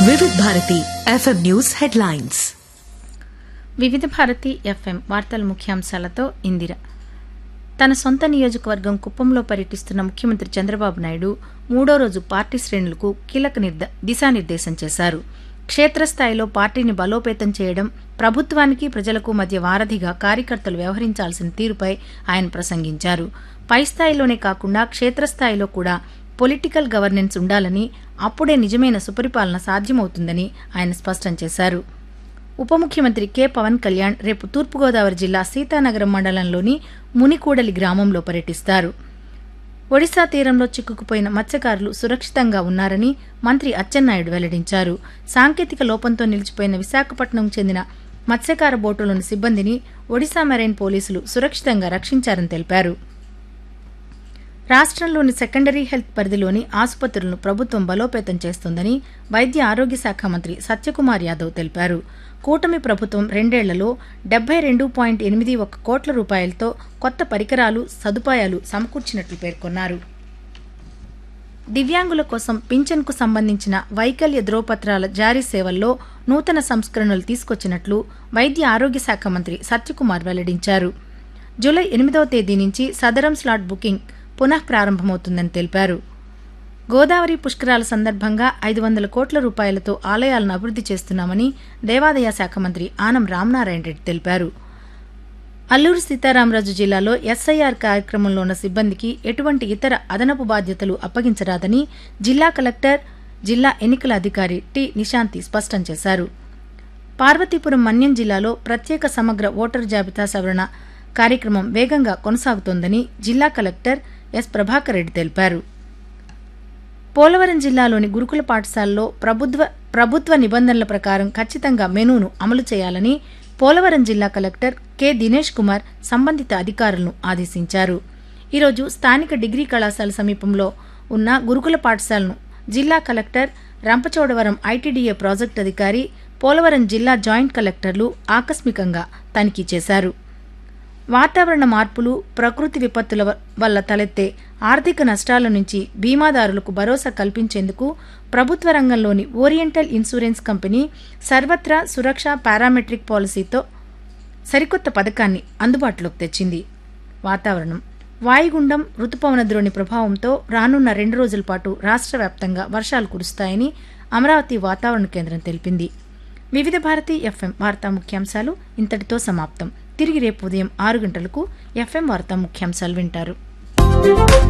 వివిధ Bharati FM news headlines వివిధ Bharati FM వార్తల ముఖ్యాంశాలతో ఇందిర తన సొంత నియోజకవర్గం కుప్పంలో పర్యటిస్తున్న ముఖ్యమంత్రి చంద్రబాబు నాయుడు మూడో రోజు పార్టీ శ్రేణులకు కీలక నిర్ద దిశానిర్దేశం చేశారు క్షేత్రస్థాయిలో పార్టీని బలోపేతం చేయడం ప్రభుత్వానికి ప్రజలకు మధ్య వారధిగా కార్యకర్తలు వ్యవహరించాల్సిన తీరుపై ఆయన ప్రసంగించారు పై స్థాయిలోనే కాకుండా క్షేత్రస్థాయిలో కూడా పొలిటికల్ గవర్నెన్స్ ఉండాలని అప్పుడే నిజమైన సుపరిపాలన సాధ్యమవుతుందని ఆయన స్పష్టం చేశారు ఉప ముఖ్యమంత్రి కె పవన్ కళ్యాణ్ రేపు తూర్పుగోదావరి జిల్లా సీతానగరం మండలంలోని మునికూడలి గ్రామంలో పర్యటిస్తారు ఒడిశా తీరంలో చిక్కుకుపోయిన మత్స్యకారులు సురక్షితంగా ఉన్నారని మంత్రి అచ్చెన్నాయుడు వెల్లడించారు సాంకేతిక లోపంతో నిలిచిపోయిన విశాఖపట్నం చెందిన మత్స్యకార బోటులోని సిబ్బందిని ఒడిశా మెరైన్ పోలీసులు సురక్షితంగా రక్షించారని తెలిపారు రాష్ట్రంలోని సెకండరీ హెల్త్ పరిధిలోని ఆసుపత్రులను ప్రభుత్వం బలోపేతం చేస్తోందని వైద్య ఆరోగ్య శాఖ మంత్రి సత్యకుమార్ యాదవ్ తెలిపారు కూటమి ప్రభుత్వం రెండేళ్లలో డెబ్బై రెండు పాయింట్ ఎనిమిది ఒక కోట్ల రూపాయలతో కొత్త పరికరాలు సదుపాయాలు సమకూర్చినట్లు పేర్కొన్నారు దివ్యాంగుల కోసం పింఛన్కు సంబంధించిన వైకల్య ధ్రువపత్రాల జారీ సేవల్లో నూతన సంస్కరణలు తీసుకొచ్చినట్లు వైద్య ఆరోగ్య శాఖ మంత్రి సత్యకుమార్ వెల్లడించారు జూలై ఎనిమిదవ తేదీ నుంచి సదరం స్లాట్ బుకింగ్ పునః ప్రారంభమవుతుందని తెలిపారు గోదావరి పుష్కరాల సందర్భంగా ఐదు వందల కోట్ల రూపాయలతో ఆలయాలను అభివృద్ది చేస్తున్నామని దేవాదాయ శాఖ మంత్రి ఆనం రామనారాయణ రెడ్డి తెలిపారు అల్లూరు సీతారామరాజు జిల్లాలో ఎస్ఐఆర్ కార్యక్రమంలో ఉన్న సిబ్బందికి ఎటువంటి ఇతర అదనపు బాధ్యతలు అప్పగించరాదని జిల్లా కలెక్టర్ జిల్లా ఎన్నికల అధికారి టి నిశాంతి స్పష్టం చేశారు పార్వతీపురం మన్యం జిల్లాలో ప్రత్యేక సమగ్ర ఓటరు జాబితా సవరణ కార్యక్రమం వేగంగా కొనసాగుతోందని జిల్లా కలెక్టర్ ఎస్ ప్రభాకర్ రెడ్డి తెలిపారు పోలవరం జిల్లాలోని గురుకుల పాఠశాలలో ప్రభుత్వ ప్రభుత్వ నిబంధనల ప్రకారం ఖచ్చితంగా మెనూను అమలు చేయాలని పోలవరం జిల్లా కలెక్టర్ కె దినేష్ కుమార్ సంబంధిత అధికారులను ఆదేశించారు ఈరోజు స్థానిక డిగ్రీ కళాశాల సమీపంలో ఉన్న గురుకుల పాఠశాలను జిల్లా కలెక్టర్ రంపచోడవరం ఐటీడీఏ ప్రాజెక్టు అధికారి పోలవరం జిల్లా జాయింట్ కలెక్టర్లు ఆకస్మికంగా తనిఖీ చేశారు వాతావరణ మార్పులు ప్రకృతి విపత్తుల వల్ల తలెత్తే ఆర్థిక నష్టాల నుంచి బీమాదారులకు భరోసా కల్పించేందుకు ప్రభుత్వ రంగంలోని ఓరియంటల్ ఇన్సూరెన్స్ కంపెనీ సర్వత్రా సురక్ష పారామెట్రిక్ పాలసీతో సరికొత్త పథకాన్ని అందుబాటులోకి తెచ్చింది వాతావరణం వాయుగుండం రుతుపవన ద్రోణి ప్రభావంతో రానున్న రెండు రోజుల పాటు రాష్ట్ర వ్యాప్తంగా వర్షాలు కురుస్తాయని అమరావతి వాతావరణ కేంద్రం తెలిపింది వివిధ భారతి ఎఫ్ఎం వార్తా ముఖ్యాంశాలు ఇంతటితో సమాప్తం తిరిగి రేపు ఉదయం ఆరు గంటలకు ఎఫ్ఎం వార్తా ముఖ్యాంశాలు వింటారు